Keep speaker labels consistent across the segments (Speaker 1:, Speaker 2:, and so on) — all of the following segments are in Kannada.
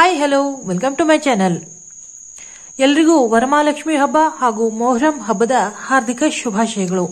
Speaker 1: hi hello welcome to my channel ಎಲ್ರಿಗೂ ವರಮಹಾಲಕ್ಷ್ಮಿ ಹಬ್ಬ ಹಾಗೂ ಮೊಹರಂ ಹಬ್ಬದ ಹಾರ್ದಿಕ ಶುಭಾಶಯಗಳು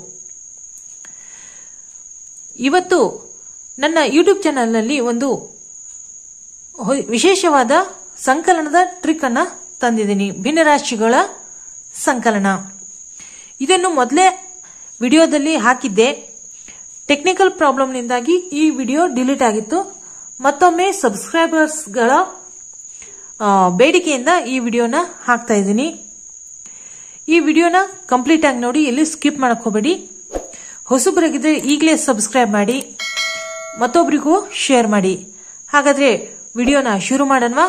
Speaker 1: ಇವತ್ತು ನನ್ನ ಯೂಟ್ಯೂಬ್ ಚಾನಲ್ನಲ್ಲಿ ಒಂದು ಹೊ- ವಿಶೇಷವಾದ ಸಂಕಲನದ ಟ್ರಿಕ್ ಅನ್ನ ತಂದಿದ್ದೀನಿ ಭಿನ್ನರಾಶಿಗಳ ಸಂಕಲನ ಇದನ್ನು ಮೊದಲೇ ವಿಡಿಯೋದಲ್ಲಿ ಹಾಕಿದ್ದೆ ಟೆಕ್ನಿಕಲ್ ಪ್ರಾಬ್ಲಮ್ನಿಂದಾಗಿ ಈ ವಿಡಿಯೋ ಡಿಲೀಟ್ ಆಗಿತ್ತು ಮತ್ತೊಮ್ಮೆ ಸಬ್ಸ್ಕ್ರೈಬರ್ಸ್ಗಳ ಆ, ಬೇಡಿಕೆಯಿಂದ ಈ ವಿಡಿಯೋನ ಹಾಕ್ತಾ ಇದ್ದೀನಿ ಈ ವಿಡಿಯೋನ ಕಂಪ್ಲೀಟ್ ಆಗಿ ನೋಡಿ ಎಲ್ಲಿ ಸ್ಕಿಪ್ ಮಾಡಕ್ ಹೋಗಬೇಡಿ ಹೊಸಬರಾಗಿದ್ರೆ ಈಗಲೇ ಸಬ್ಸ್ಕ್ರೈಬ್ ಮಾಡಿ ಮತ್ತೊಬ್ಬರಿಗೂ ಶೇರ್ ಮಾಡಿ ಹಾಗಾದ್ರೆ ವಿಡಿಯೋನ ಶುರು ಮಾಡೋಣವಾ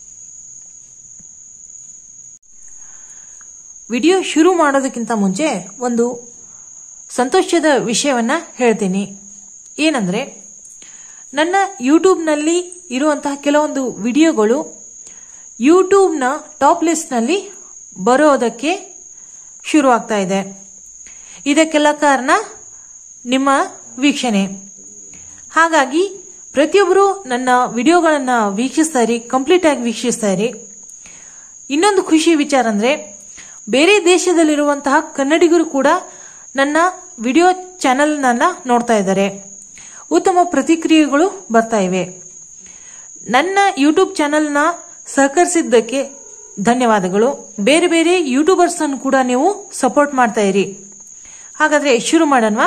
Speaker 1: ವಿಡಿಯೋ ಶುರು ಮಾಡೋದಕ್ಕಿಂತ ಮುಂಚೆ ಒಂದು ಸಂತೋಷದ ವಿಷಯವನ್ನ ಹೇಳ್ತೀನಿ ಏನಂದ್ರೆ ನನ್ನ ಯೂಟ್ಯೂಬ್ನಲ್ಲಿ ಇರುವಂತಹ ಕೆಲವೊಂದು ವಿಡಿಯೋಗಳು ಯೂಟ್ಯೂಬ್ನ ಟಾಪ್ ಲಿಸ್ಟ್ನಲ್ಲಿ ಬರೋದಕ್ಕೆ ಶುರುವಾಗ್ತಾ ಇದೆ ಇದಕ್ಕೆಲ್ಲ ಕಾರಣ ನಿಮ್ಮ ವೀಕ್ಷಣೆ ಹಾಗಾಗಿ ಪ್ರತಿಯೊಬ್ಬರು ನನ್ನ ವಿಡಿಯೋಗಳನ್ನು ವೀಕ್ಷಿಸ್ತಾ ಇರಿ ಕಂಪ್ಲೀಟ್ ಆಗಿ ವೀಕ್ಷಿಸ್ತಾ ಇರಿ ಇನ್ನೊಂದು ಖುಷಿ ವಿಚಾರ ಅಂದ್ರೆ ಬೇರೆ ದೇಶದಲ್ಲಿರುವಂತಹ ಕನ್ನಡಿಗರು ಕೂಡ ನನ್ನ ವಿಡಿಯೋ ಚಾನೆಲ್ನನ್ನ ನೋಡ್ತಾ ಇದ್ದಾರೆ ಉತ್ತಮ ಪ್ರತಿಕ್ರಿಯೆಗಳು ಬರ್ತಾ ಇವೆ ನನ್ನ ಯೂಟ್ಯೂಬ್ ಚಾನೆಲ್ನ ಸಹಕರಿಸಿದ್ದಕ್ಕೆ ಧನ್ಯವಾದಗಳು ಬೇರೆ ಬೇರೆ ಯೂಟ್ಯೂಬರ್ಸ್ ಅನ್ನು ಕೂಡ ನೀವು ಸಪೋರ್ಟ್ ಮಾಡ್ತಾ ಇರಿ ಹಾಗಾದ್ರೆ ಶುರು ಮಾಡೋಣವಾ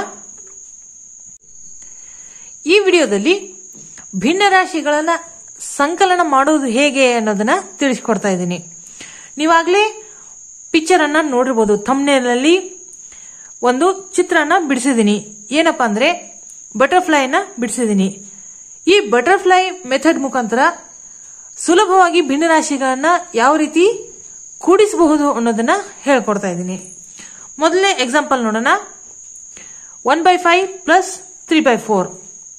Speaker 1: ಈ ವಿಡಿಯೋದಲ್ಲಿ ಭಿನ್ನ ರಾಶಿಗಳನ್ನ ಸಂಕಲನ ಮಾಡೋದು ಹೇಗೆ ಅನ್ನೋದನ್ನ ತಿಳಿಸ್ಕೊಡ್ತಾ ಇದ್ದೀನಿ ನೀವಾಗಲೇ ಪಿಕ್ಚರ್ ಅನ್ನ ನೋಡಿರ್ಬೋದು ಥಂಬ್ನೇಲಲ್ಲಿ ಒಂದು ಚಿತ್ರನ ಬಿಡಿಸಿದ್ದೀನಿ ಏನಪ್ಪಾ ಅಂದ್ರೆ ಬಟರ್ಫ್ಲೈನ ಬಿಡಿಸಿದ್ದೀನಿ ಈ ಬಟರ್ಫ್ಲೈ ಮೆಥಡ್ ಮುಖಾಂತರ ಸುಲಭವಾಗಿ ಭಿನ್ನರಾಶಿಗಳನ್ನ ಯಾವ ರೀತಿ ಕೂಡಿಸಬಹುದು ಅನ್ನೋದನ್ನ ಹೇಳ್ಕೊಡ್ತಾ ಇದ್ದೀನಿ ಮೊದಲನೇ ಎಕ್ಸಾಂಪಲ್ ನೋಡೋಣ one by five plus three by four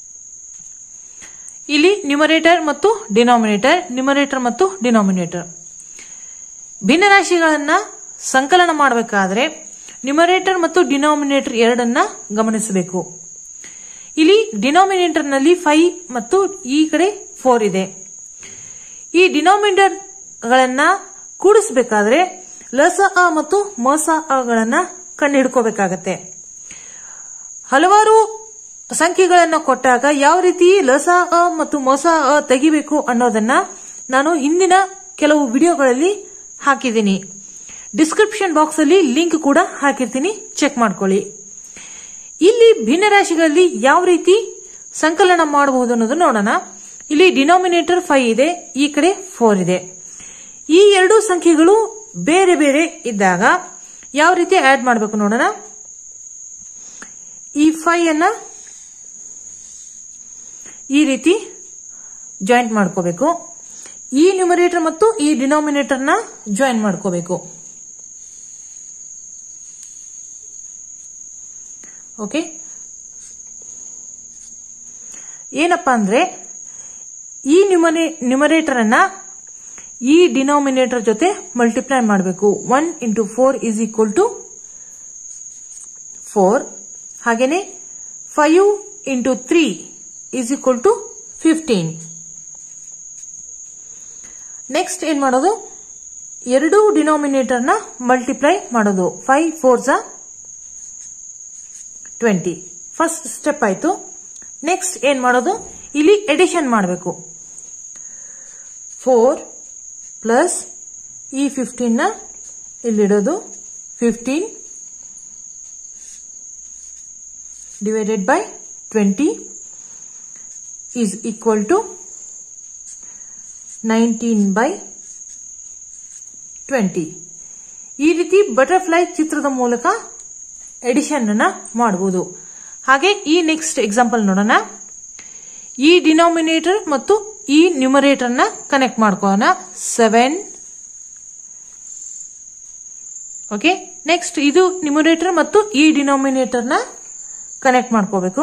Speaker 1: ಇಲ್ಲಿ ನ್ಯೂಮರೇಟರ್ ಮತ್ತು ಡಿನಾಮಿನೇಟರ್ ನ್ಯೂಮರೇಟರ್ ಮತ್ತು ಡಿನಾಮಿನೇಟರ್ ಭಿನ್ನರಾಶಿಗಳನ್ನ ಸಂಕಲನ ಮಾಡಬೇಕಾದ್ರೆ ನ್ಯೂಮರೇಟರ್ ಮತ್ತು ಡಿನಾಮಿನೇಟರ್ ಎರಡನ್ನ ಗಮನಿಸಬೇಕು ಇಲ್ಲಿ ಡಿನಾಮಿನೇಟರ್ನಲ್ಲಿ ಫೈವ್ ಮತ್ತು ಈ ಕಡೆ ಫೋರ್ ಇದೆ ಈ ಡಿನಾಮಿನೇಟರ್ಗಳನ್ನ ಕೂಡಿಸಬೇಕಾದ್ರೆ ಲಸ ಅ ಮತ್ತು ಮಸ ಅಗಳನ್ನ ಕಂಡುಹಿಡ್ಕೋಬೇಕಾಗತ್ತೆ ಹಲವಾರು ಸಂಖ್ಯೆಗಳನ್ನ ಕೊಟ್ಟಾಗ ಯಾವ ರೀತಿ ಲಸ ಅ ಮತ್ತು ಮೊಸ ಅ ತೆಗಿಬೇಕು ಅನ್ನೋದನ್ನ ನಾನು ಹಿಂದಿನ ಕೆಲವು ವಿಡಿಯೋಗಳಲ್ಲಿ ಹಾಕಿದ್ದೀನಿ ಡಿಸ್ಕ್ರಿಪ್ಷನ್ ಬಾಕ್ಸ್ ಅಲ್ಲಿ ಲಿಂಕ್ ಕೂಡ ಹಾಕಿರ್ತೀನಿ ಚೆಕ್ ಮಾಡ್ಕೊಳ್ಳಿ ಇಲ್ಲಿ ಭಿನ್ನರಾಶಿಗಳಲ್ಲಿ ಯಾವ ರೀತಿ ಸಂಕಲನ ಮಾಡಬಹುದು ಅನ್ನೋದು ನೋಡೋಣ ಇಲ್ಲಿ ಡಿನಾಮಿನೇಟರ್ ಫೈವ್ ಇದೆ ಈ ಕಡೆ ಫೋರ್ ಇದೆ ಈ ಎರಡು ಸಂಖ್ಯೆಗಳು ಬೇರೆ ಬೇರೆ ಇದ್ದಾಗ ಯಾವ ರೀತಿ ಆಡ್ ಮಾಡಬೇಕು ನೋಡೋಣ ಈ ಫೈವ್ ಅನ್ನ ಈ ರೀತಿ ಜಾಯಿಂಟ್ ಮಾಡ್ಕೋಬೇಕು ಈ ನ್ಯೂಮರೇಟರ್ ಮತ್ತು ಈ ಡಿನಾಮಿನೇಟರ್ನ ಜಾಯಿನ್ ಮಾಡ್ಕೋಬೇಕು ಓಕೆ ಏನಪ್ಪಾ ಅಂದ್ರೆ ಈ ನ್ಯೂಮನೆ ನ್ಯೂಮರೇಟರ್ ಅನ್ನ ಈ ಡಿನಾಮಿನೇಟರ್ ಜೊತೆ ಮಲ್ಟಿಪ್ಲೈ ಮಾಡಬೇಕು one into four is equal to four ಹಾಗೇನೆ five into three is equal to fifteen next ಏನ್ ಮಾಡೋದು ಎರಡು ಡಿನಾಮಿನೇಟರ್ನ ಮಲ್ಟಿಪ್ಲೈ ಮಾಡೋದು ಫೈವ್ ಫೋರ್ ಝ ಟ್ವೆಂಟಿ ಫಸ್ಟ್ ಸ್ಟೆಪ್ ಆಯ್ತು ನೆಕ್ಸ್ಟ್ ಏನ್ ಮಾಡೋದು ಇಲ್ಲಿ ಎಡಿಷನ್ ಮಾಡಬೇಕು ಫೋರ್ ಪ್ಲಸ್ ಈ ಫಿಫ್ಟೀನ್ ನ ಇಲ್ಲಿಡೋದು fifteen divided by twenty is equal to nineteen by twenty ಈ ರೀತಿ ಬಟರ್ಫ್ಲೈ ಚಿತ್ರದ ಮೂಲಕ ಎಡಿಷನ್ ಅನ್ನ ಮಾಡಬಹುದು ಹಾಗೆ ಈ ನೆಕ್ಸ್ಟ್ ಎಕ್ಸಾಂಪಲ್ ನೋಡೋಣ ಈ ಡಿನಾಮಿನೇಟರ್ ಮತ್ತು ಈ ನ್ಯೂಮರೇಟರ್ ನ ಕನೆಕ್ಟ್ ಮಾಡ್ಕೋಣ ಸೆವೆನ್ ಓಕೆ ನೆಕ್ಸ್ಟ್ ಇದು ನ್ಯೂಮರೇಟರ್ ಮತ್ತು ಈ ಡಿನಾಮಿನೇಟರ್ ನ ಕನೆಕ್ಟ್ ಮಾಡ್ಕೋಬೇಕು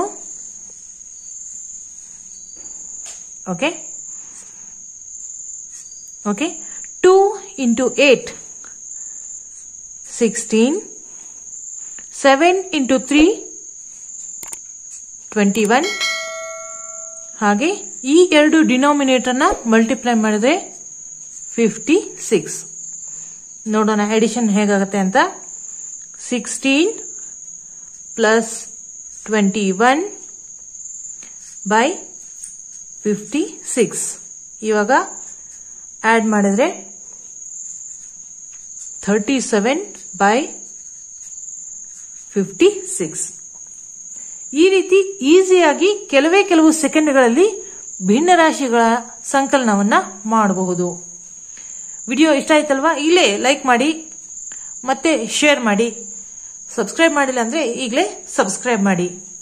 Speaker 1: okay okay two into eight sixteen seven into three twenty one ಹಾಗೆ ಈ ಎರಡು ಡಿನಾಮಿನೇಟರ್ನ ಮಲ್ಟಿಪ್ಲೈ ಮಾಡಿದ್ರೆ ಫಿಫ್ಟಿ ಸಿಕ್ಸ್ ನೋಡೋಣ ಎಡಿಷನ್ ಹೇಗಾಗುತ್ತೆ ಅಂತ sixteen plus twenty one by fifty six ಇವಾಗ ಆಡ್ ಮಾಡಿದ್ರೆ thirty seven by fifty six ಈ ರೀತಿ ಈಸಿಯಾಗಿ ಕೆಲವೇ ಕೆಲವು ಸೆಕೆಂಡ್ಗಳಲ್ಲಿ ಭಿನ್ನರಾಶಿಗಳ ಸಂಕಲನವನ್ನ ಮಾಡಬಹುದು ವಿಡಿಯೋ ಇಷ್ಟ ಆಯ್ತಲ್ವಾ ಇಲ್ಲೇ ಲೈಕ್ ಮಾಡಿ ಮತ್ತೆ ಶೇರ್ ಮಾಡಿ ಸಬ್ಸ್ಕ್ರೈಬ್ ಮಾಡಿಲ್ಲ ಅಂದ್ರೆ ಈಗಲೇ ಸಬ್ಸ್ಕ್ರೈಬ್ ಮಾಡಿ